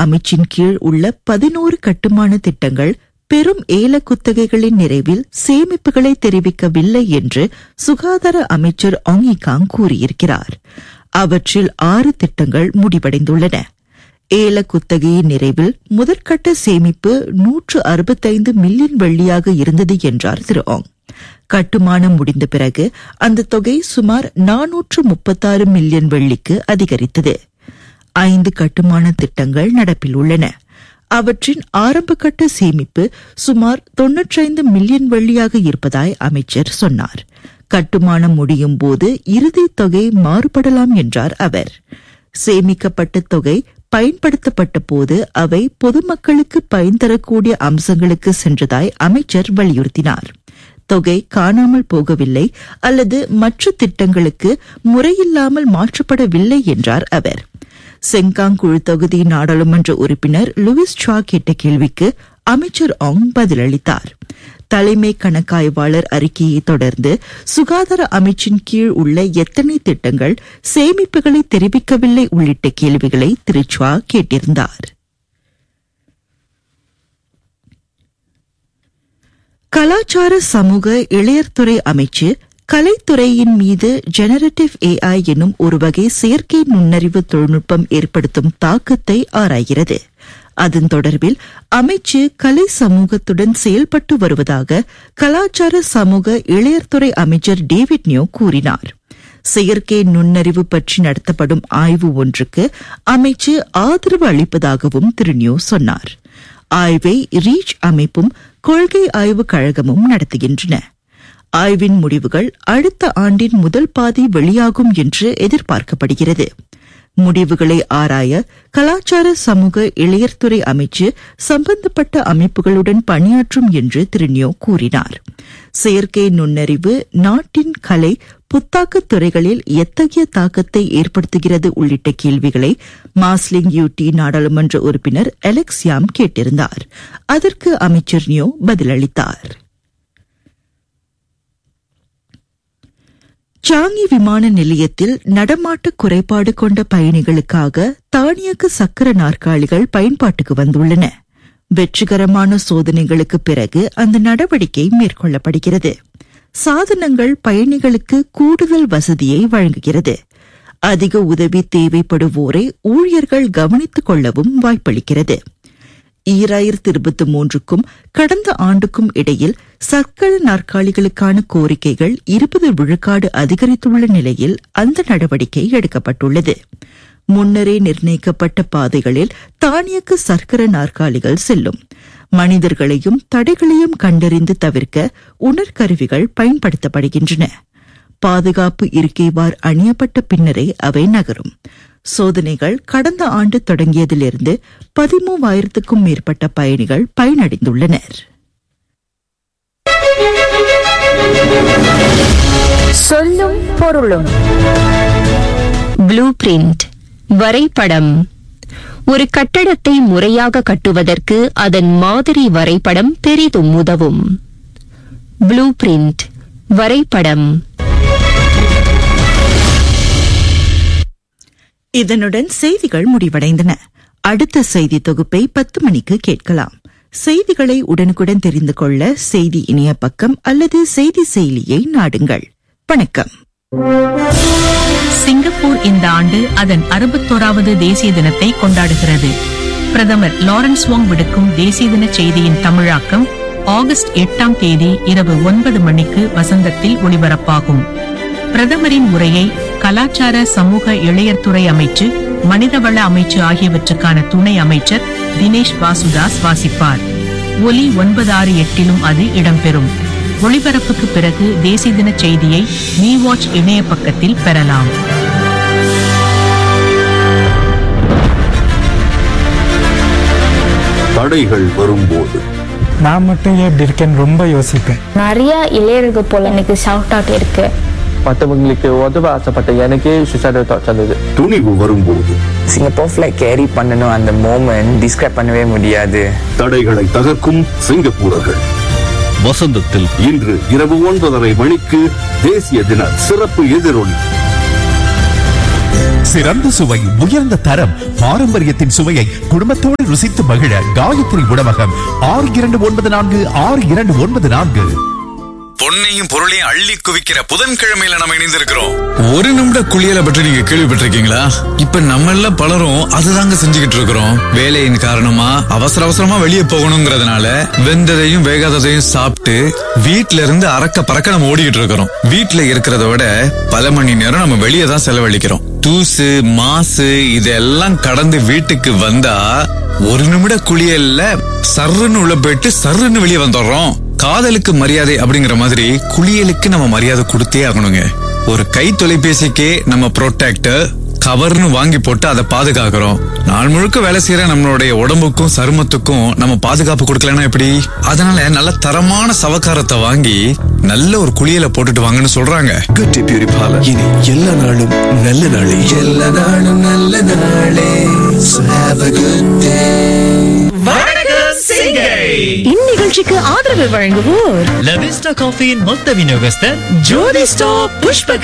அமைச்சின் கீழ் உள்ள பதினோரு கட்டுமான திட்டங்கள் பெரும் ஏல குத்தகைகளின் நிறைவில் சேமிப்புகளை தெரிவிக்கவில்லை என்று சுகாதார அமைச்சர் ஆங்கிகாங் கூறியிருக்கிறார் அவற்றில் ஆறு திட்டங்கள் முடிவடைந்துள்ளன ஏல குத்தகையின் நிறைவில் முதற்கட்ட சேமிப்பு நூற்று அறுபத்தைந்து மில்லியன் வெள்ளியாக இருந்தது என்றார் திரு ஆங் கட்டுமானம் முடிந்த பிறகு அந்த தொகை சுமார் நானூற்று முப்பத்தாறு மில்லியன் வெள்ளிக்கு அதிகரித்தது ஐந்து கட்டுமான திட்டங்கள் நடப்பில் உள்ளன அவற்றின் ஆரம்பகட்ட சேமிப்பு சுமார் தொன்னூற்றைந்து மில்லியன் வெள்ளியாக இருப்பதாய் அமைச்சர் சொன்னார் கட்டுமானம் முடியும் போது இறுதி தொகை மாறுபடலாம் என்றார் அவர் சேமிக்கப்பட்ட தொகை பயன்படுத்தப்பட்ட போது அவை பொதுமக்களுக்கு பயன் தரக்கூடிய அம்சங்களுக்கு சென்றதாய் அமைச்சர் வலியுறுத்தினார் தொகை காணாமல் போகவில்லை அல்லது மற்ற திட்டங்களுக்கு முறையில்லாமல் மாற்றப்படவில்லை என்றார் அவர் செங்காங் குழு தொகுதி நாடாளுமன்ற உறுப்பினர் லூயிஸ் சா கேட்ட கேள்விக்கு அமைச்சர் ஆங் பதிலளித்தார் தலைமை கணக்காய்வாளர் அறிக்கையை தொடர்ந்து சுகாதார அமைச்சின் கீழ் உள்ள எத்தனை திட்டங்கள் சேமிப்புகளை தெரிவிக்கவில்லை உள்ளிட்ட கேள்விகளை திரு சுவா கேட்டிருந்தார் கலாச்சார சமூக இளையர்துறை அமைச்சு கலைத்துறையின் மீது ஜெனரேட்டிவ் ஏஐ எனும் ஒரு வகை செயற்கை நுண்ணறிவு தொழில்நுட்பம் ஏற்படுத்தும் தாக்கத்தை ஆராய்கிறது அதன் தொடர்பில் அமைச்சு கலை சமூகத்துடன் செயல்பட்டு வருவதாக கலாச்சார சமூக இளையர்துறை அமைச்சர் டேவிட் நியோ கூறினார் செயற்கை நுண்ணறிவு பற்றி நடத்தப்படும் ஆய்வு ஒன்றுக்கு அமைச்சு ஆதரவு அளிப்பதாகவும் திரு நியோ சொன்னார் ஆய்வை ரீச் அமைப்பும் கொள்கை ஆய்வு கழகமும் நடத்துகின்றன ஆய்வின் முடிவுகள் அடுத்த ஆண்டின் முதல் பாதி வெளியாகும் என்று எதிர்பார்க்கப்படுகிறது முடிவுகளை ஆராய கலாச்சார சமூக இளையர்துறை அமைச்சு சம்பந்தப்பட்ட அமைப்புகளுடன் பணியாற்றும் என்று திரு நியோ கூறினார் செயற்கை நுண்ணறிவு நாட்டின் கலை புத்தாக்கத் துறைகளில் எத்தகைய தாக்கத்தை ஏற்படுத்துகிறது உள்ளிட்ட கேள்விகளை மாஸ்லிங் யூடி நாடாளுமன்ற உறுப்பினர் அலெக்ஸ் யாம் கேட்டிருந்தார் அதற்கு அமைச்சர் நியோ பதிலளித்தார் சாங்கி விமான நிலையத்தில் நடமாட்ட குறைபாடு கொண்ட பயணிகளுக்காக தானியக்கு சக்கர நாற்காலிகள் பயன்பாட்டுக்கு வந்துள்ளன வெற்றிகரமான சோதனைகளுக்கு பிறகு அந்த நடவடிக்கை மேற்கொள்ளப்படுகிறது சாதனங்கள் பயணிகளுக்கு கூடுதல் வசதியை வழங்குகிறது அதிக உதவி தேவைப்படுவோரை ஊழியர்கள் கவனித்துக் கொள்ளவும் வாய்ப்பளிக்கிறது ஈராயிரத்தி இருபத்தி மூன்றுக்கும் கடந்த ஆண்டுக்கும் இடையில் சக்கர நாற்காலிகளுக்கான கோரிக்கைகள் இருபது விழுக்காடு அதிகரித்துள்ள நிலையில் அந்த நடவடிக்கை எடுக்கப்பட்டுள்ளது முன்னரே நிர்ணயிக்கப்பட்ட பாதைகளில் தானியக்கு சர்க்கர நாற்காலிகள் செல்லும் மனிதர்களையும் தடைகளையும் கண்டறிந்து தவிர்க்க உணர்கருவிகள் பயன்படுத்தப்படுகின்றன பாதுகாப்பு இருக்கைவார் அணியப்பட்ட பின்னரே அவை நகரும் சோதனைகள் கடந்த ஆண்டு தொடங்கியதிலிருந்து பதிமூவாயிரத்துக்கும் மேற்பட்ட பயணிகள் பயனடைந்துள்ளனர் சொல்லும் பொருளும் ப்ளூ பிரிண்ட் வரைபடம் ஒரு கட்டடத்தை முறையாக கட்டுவதற்கு அதன் மாதிரி வரைபடம் பெரிதும் உதவும் ப்ளூ பிரிண்ட் வரைபடம் இதனுடன் செய்திகள் முடிவடைந்தன அடுத்த செய்தி தொகுப்பை பத்து மணிக்கு கேட்கலாம் செய்திகளை உடனுக்குடன் தெரிந்து கொள்ள செய்தி இணைய பக்கம் அல்லது செய்தி செயலியை நாடுங்கள் வணக்கம் சிங்கப்பூர் இந்த ஆண்டு அதன் அறுபத்தோராவது தேசிய தினத்தை கொண்டாடுகிறது பிரதமர் லாரன்ஸ் வாங் விடுக்கும் தேசிய தின செய்தியின் தமிழாக்கம் ஆகஸ்ட் எட்டாம் தேதி இரவு ஒன்பது மணிக்கு வசந்தத்தில் ஒளிபரப்பாகும் பிரதமரின் உரையை கலாச்சார சமூக இளையர்துறை அமைச்சு மனிதவள அமைச்சு ஆகியவற்றுக்கான துணை அமைச்சர் தினேஷ் வாசுதாஸ் வாசிப்பார் ஒலி ஒன்பது ஆறு எட்டிலும் அது இடம்பெறும் ஒளிபரப்புக்கு பிறகு தேசிய தின செய்தியை மீ வாட்ச் இணைய பக்கத்தில் பெறலாம் தடைகள் வரும்போது நான் மட்டும் ஏன் இப்படி இருக்கேன்னு ரொம்ப யோசிப்பேன் நிறைய இளையர்கள் போல எனக்கு ஷவுட் அவுட் இருக்கு மற்றவங்களுக்கு உதவ ஆசைப்பட்ட எனக்கே சுசைடல் தாட்ஸ் வந்தது துணிவு வரும்போது சிங்கப்பூர் ஃபிளைட் கேரி பண்ணணும் அந்த மோமெண்ட் டிஸ்கிரைப் பண்ணவே முடியாது தடைகளை தகர்க்கும் சிங்கப்பூரர்கள் வசந்தத்தில் இன்று இரவு ஒன்பதரை மணிக்கு தேசிய தின சிறப்பு எதிரொலி சிறந்த சுவை உயர்ந்த தரம் பாரம்பரியத்தின் சுவையை குடும்பத்தோடு ருசித்து மகிழ காயத்ரி உணவகம் ஆறு இரண்டு ஒன்பது நான்கு ஆறு இரண்டு ஒன்பது நான்கு பொன்னையும் பொருளையும் அள்ளி குவிக்கிற புதன்கிழமையில நம்ம இணைந்திருக்கிறோம் ஒரு நிமிட குளியலை பற்றி நீங்க கேள்விப்பட்டிருக்கீங்களா இப்ப நம்ம எல்லாம் பலரும் அதுதாங்க செஞ்சுக்கிட்டு இருக்கிறோம் வேலையின் காரணமா அவசர அவசரமா வெளியே போகணுங்கிறதுனால வெந்ததையும் வேகாததையும் சாப்பிட்டு வீட்ல இருந்து அறக்க பறக்க நம்ம ஓடிக்கிட்டு இருக்கிறோம் வீட்ல இருக்கிறத விட பல மணி நேரம் நம்ம வெளியே தான் செலவழிக்கிறோம் தூசு மாசு இதெல்லாம் கடந்து வீட்டுக்கு வந்தா ஒரு நிமிட குளியல்ல சர்ருன்னு உள்ள போயிட்டு சர்ருன்னு வெளியே வந்துடுறோம் காதலுக்கு மரியாதை அப்படிங்கிற மாதிரி குளியலுக்கு நம்ம மரியாதை கொடுத்தே ஆகணுங்க ஒரு கை தொலைபேசிக்கே நம்ம ப்ரொடெக்டர் கவர்னு வாங்கி போட்டு அதை பாதுகாக்கிறோம் நாள் முழுக்க வேலை செய்யற நம்மளுடைய உடம்புக்கும் சருமத்துக்கும் நம்ம பாதுகாப்பு கொடுக்கலன்னா எப்படி அதனால நல்ல தரமான சவக்காரத்தை வாங்கி நல்ல ஒரு குளியலை போட்டுட்டு வாங்கன்னு சொல்றாங்க குட்டி பியூரிஃபாலர் இனி எல்லா நாளும் நல்ல நாளே எல்லா நாளும் நல்ல நாளே So have a good day. இந்நிகழ்ச்சிக்கு ஆதரவு வழங்குவோர் லவிஸ்டா காஃபியின் மொத்த விநியோகஸ்தர் ஜோதி ஸ்டாப் புஷ்ப